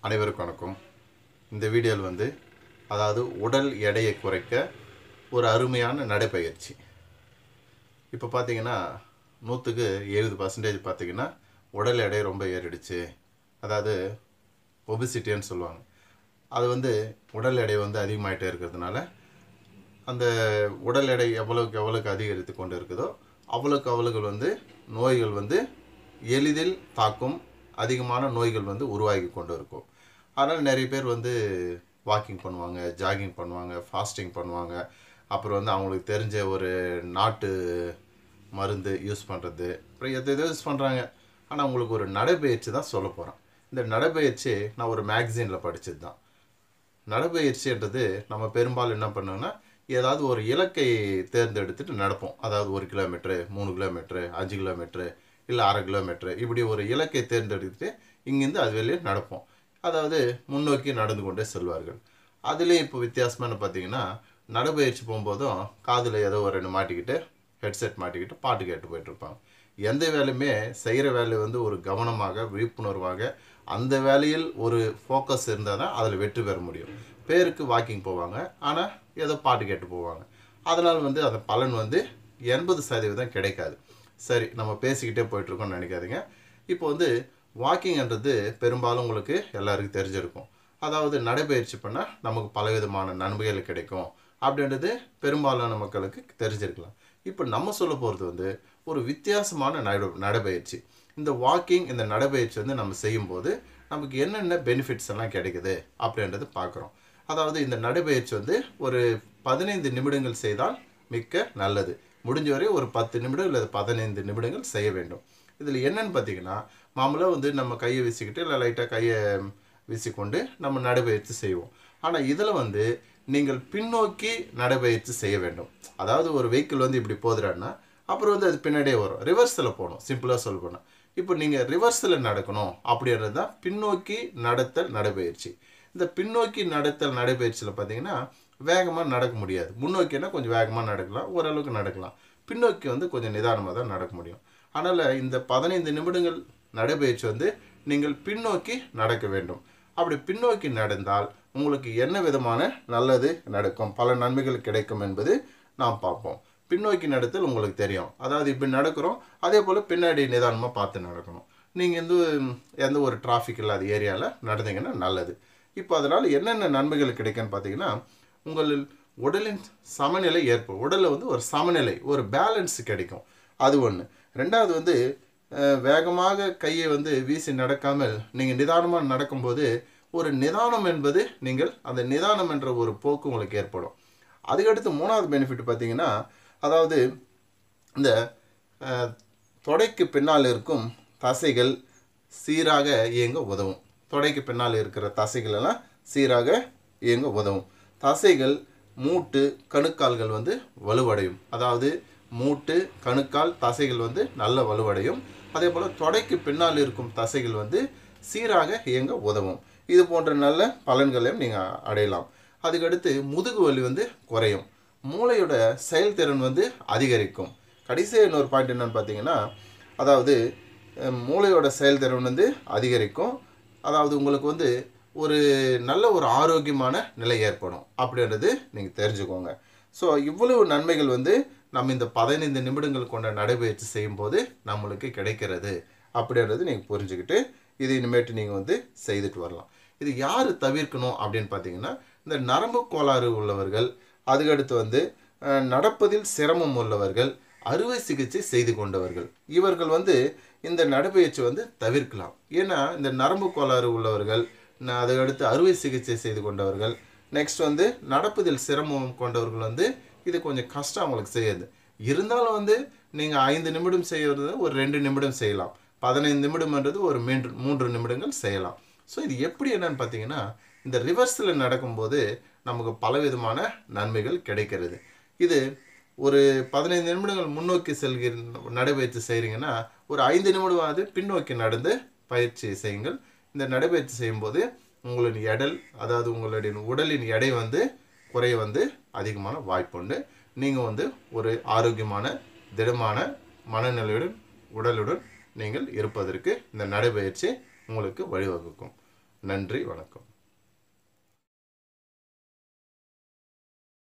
அனைவருக்கும் வணக்கம் இந்த வீடியோவில் வந்து அதாவது உடல் எடையை குறைக்க ஒரு அருமையான நடைப்பயிற்சி இப்போ பார்த்தீங்கன்னா நூற்றுக்கு எழுபது பர்சன்டேஜ் பார்த்தீங்கன்னா உடல் எடை ரொம்ப ஏறிடுச்சு அதாவது ஒபிசிட்டின்னு சொல்லுவாங்க அது வந்து உடல் எடை வந்து அதிகமாயிட்டே இருக்கிறதுனால அந்த உடல் எடை எவ்வளவுக்கு எவ்வளவுக்கு அதிகரித்து கொண்டு இருக்குதோ அவ்வளோக்கு அவ்வளவுக்கு வந்து நோய்கள் வந்து எளிதில் தாக்கும் அதிகமான நோய்கள் வந்து உருவாகி கொண்டு இருக்கும் அதனால் நிறைய பேர் வந்து வாக்கிங் பண்ணுவாங்க ஜாகிங் பண்ணுவாங்க ஃபாஸ்டிங் பண்ணுவாங்க அப்புறம் வந்து அவங்களுக்கு தெரிஞ்ச ஒரு நாட்டு மருந்து யூஸ் பண்ணுறது அப்புறம் எது எதோ யூஸ் பண்ணுறாங்க ஆனால் உங்களுக்கு ஒரு நடைபயிற்சி தான் சொல்ல போகிறேன் இந்த நடைபயிற்சி நான் ஒரு மேக்சினில் படித்தது தான் நடைபயிற்சின்றது நம்ம பெரும்பாலும் என்ன பண்ணுவோம்னா ஏதாவது ஒரு இலக்கை தேர்ந்தெடுத்துட்டு நடப்போம் அதாவது ஒரு கிலோமீட்ரு மூணு கிலோமீட்ரு அஞ்சு கிலோமீட்ரு இல்லை அரை கிலோமீட்ரு இப்படி ஒரு இலக்கை தேர்ந்தெடுத்துட்டு இங்கேருந்து அது வெளியே நடப்போம் அதாவது முன்னோக்கி நடந்து கொண்டே செல்வார்கள் அதுலேயும் இப்போ வித்தியாசமான பார்த்தீங்கன்னா நடைபயிற்சி போகும்போதும் காதில் ஏதோ ஒரு ரெண்டு மாட்டிக்கிட்டு ஹெட்செட் மாட்டிக்கிட்டு பாட்டு கேட்டு போயிட்டுருப்பாங்க எந்த வேலையுமே செய்கிற வேலை வந்து ஒரு கவனமாக விழிப்புணர்வாக அந்த வேலையில் ஒரு ஃபோக்கஸ் இருந்தால் தான் அதில் வெற்றி பெற முடியும் பேருக்கு வாக்கிங் போவாங்க ஆனால் ஏதோ பாட்டு கேட்டு போவாங்க அதனால் வந்து அந்த பலன் வந்து எண்பது சதவீதம் கிடைக்காது சரி நம்ம பேசிக்கிட்டே போயிட்டுருக்கோம்னு நினைக்காதீங்க இப்போ வந்து வாக்கிங்ன்றது பெரும்பாலும் உங்களுக்கு எல்லாருக்கும் தெரிஞ்சிருக்கும் அதாவது நடைபயிற்சி பண்ணால் நமக்கு பலவிதமான நன்மைகள் கிடைக்கும் அப்படின்றது பெரும்பாலான மக்களுக்கு தெரிஞ்சிருக்கலாம் இப்போ நம்ம சொல்ல போகிறது வந்து ஒரு வித்தியாசமான நட நடைபயிற்சி இந்த வாக்கிங் இந்த நடைபயிற்சி வந்து நம்ம செய்யும்போது நமக்கு என்னென்ன பெனிஃபிட்ஸ் எல்லாம் கிடைக்குது அப்படின்றது பார்க்குறோம் அதாவது இந்த நடைபயிற்சி வந்து ஒரு பதினைந்து நிமிடங்கள் செய்தால் மிக்க நல்லது முடிஞ்ச வரை ஒரு பத்து நிமிடம் இல்லை பதினைந்து நிமிடங்கள் செய்ய வேண்டும் இதில் என்னன்னு பார்த்தீங்கன்னா மாமூலாக வந்து நம்ம கையை வீசிக்கிட்டு இல்லை லைட்டாக கையை வீசிக்கொண்டு நம்ம நடைபயிற்சி செய்வோம் ஆனால் இதில் வந்து நீங்கள் பின்னோக்கி நடைபயிற்சி செய்ய வேண்டும் அதாவது ஒரு வெஹிக்கிள் வந்து இப்படி போதுறான்னா அப்புறம் வந்து அது பின்னாடியே வரும் ரிவர்ஸில் போகணும் சிம்பிளாக சொல்ல போனால் இப்போ நீங்கள் ரிவர்ஸில் நடக்கணும் அப்படின்றது தான் பின்னோக்கி நடத்தல் நடைபயிற்சி இந்த பின்னோக்கி நடத்தல் நடைபயிற்சியில் பார்த்தீங்கன்னா வேகமாக நடக்க முடியாது முன்னோக்கினா கொஞ்சம் வேகமாக நடக்கலாம் ஓரளவுக்கு நடக்கலாம் பின்னோக்கி வந்து கொஞ்சம் நிதானமாக தான் நடக்க முடியும் அதனால் இந்த பதினைந்து நிமிடங்கள் நடைபயிற்சி வந்து நீங்கள் பின்னோக்கி நடக்க வேண்டும் அப்படி பின்னோக்கி நடந்தால் உங்களுக்கு என்ன விதமான நல்லது நடக்கும் பல நன்மைகள் கிடைக்கும் என்பது நாம் பார்ப்போம் பின்னோக்கி நடத்தல் உங்களுக்கு தெரியும் அதாவது இப்படி நடக்கிறோம் அதே போல் பின்னாடி நிதானமாக பார்த்து நடக்கணும் நீங்கள் எந்த எந்த ஒரு டிராஃபிக் இல்லாத ஏரியாவில் நடந்தீங்கன்னா நல்லது இப்போ அதனால் என்னென்ன நன்மைகள் கிடைக்குன்னு பார்த்தீங்கன்னா உங்கள் உடலின் சமநிலை ஏற்படும் உடலில் வந்து ஒரு சமநிலை ஒரு பேலன்ஸ் கிடைக்கும் அது ஒன்று ரெண்டாவது வந்து அஹ், வேகமாக கையை வந்து வீசி நடக்காமல் நீங்கள் நிதானமாக நடக்கும்போது ஒரு நிதானம் என்பது நீங்கள் அந்த நிதானம் என்ற ஒரு போக்கு உங்களுக்கு ஏற்படும் அதுக்கடுத்து மூணாவது பெனிஃபிட் பார்த்தீங்கன்னா அதாவது இந்த அஹ், தொடைக்கு பின்னால் இருக்கும் தசைகள் சீராக இயங்க உதவும் தொடைக்கு பின்னால் இருக்கிற தசைகள் எல்லாம் சீராக இயங்க உதவும் தசைகள் மூட்டு கணுக்கால்கள் வந்து வலுவடையும் அதாவது மூட்டு கணுக்கால் தசைகள் வந்து நல்ல வலுவடையும் அதே போல் தொடைக்கு பின்னால் இருக்கும் தசைகள் வந்து சீராக இயங்க உதவும் இது போன்ற நல்ல பலன்களையும் நீங்கள் அடையலாம் அதுக்கடுத்து முதுகு வலி வந்து குறையும் மூளையோட செயல்திறன் வந்து அதிகரிக்கும் கடைசியாக இன்னொரு பாயிண்ட் என்னன்னு பார்த்தீங்கன்னா அதாவது அஹ், மூளையோட செயல்திறன் வந்து அதிகரிக்கும் அதாவது உங்களுக்கு வந்து ஒரு நல்ல ஒரு ஆரோக்கியமான நிலை ஏற்படும் அப்படின்றது நீங்கள் தெரிஞ்சுக்கோங்க ஸோ இவ்வளவு நன்மைகள் வந்து நம்ம இந்த பதினைந்து நிமிடங்கள் கொண்ட நடைபயிற்சி செய்யும்போது நம்மளுக்கு கிடைக்கிறது அப்படின்றது நீங்கள் புரிஞ்சுக்கிட்டு இது இனிமேட்டு நீங்கள் வந்து செய்துட்டு வரலாம் இது யார் தவிர்க்கணும் அப்படின்னு பார்த்தீங்கன்னா இந்த நரம்பு கோளாறு உள்ளவர்கள் அதுக்கடுத்து வந்து அஹ், நடப்பதில் சிரமம் உள்ளவர்கள் அறுவை சிகிச்சை செய்து கொண்டவர்கள் இவர்கள் வந்து இந்த நடைபயிற்சி வந்து தவிர்க்கலாம் ஏன்னா இந்த நரம்பு கோளாறு உள்ளவர்கள் ந- அதுக்கடுத்து அறுவை சிகிச்சை செய்து கொண்டவர்கள் நெக்ஸ்ட் வந்து நடப்பதில் சிரமம் கொண்டவர்கள் வந்து இது கொஞ்சம் கஷ்டம் அவங்களுக்கு செய்யுது இருந்தாலும் வந்து நீங்கள் ஐந்து நிமிடம் செய்யறது ஒரு ரெண்டு நிமிடம் செய்யலாம் பதினைந்து நிமிடம்ன்றது ஒரு மூன்று மூன்று நிமிடங்கள் செய்யலாம் ஸோ இது எப்படி என்னன்னு பார்த்தீங்கன்னா இந்த ரிவர்ஸில் நடக்கும்போது நமக்கு பலவிதமான நன்மைகள் கிடைக்கிறது இது ஒரு பதினைந்து நிமிடங்கள் முன்னோக்கி செல்கிற நடைபயிற்சி செய்கிறீங்கன்னா ஒரு ஐந்து நிமிடமாவது பின்னோக்கி நடந்து பயிற்சி செய்யுங்கள் இந்த நடைபயிற்சி செய்யும்போது உங்களின் எடல் அதாவது உங்களுடைய உடலின் எடை வந்து குறைய வந்து அதிகமான வாய்ப்புண்டு நீங்கள் வந்து ஒரு ஆரோக்கியமான திடமான மனநிலையுடன் உடலுடன் நீங்கள் இருப்பதற்கு இந்த நடைபயிற்சி உங்களுக்கு வழிவகுக்கும் நன்றி வணக்கம்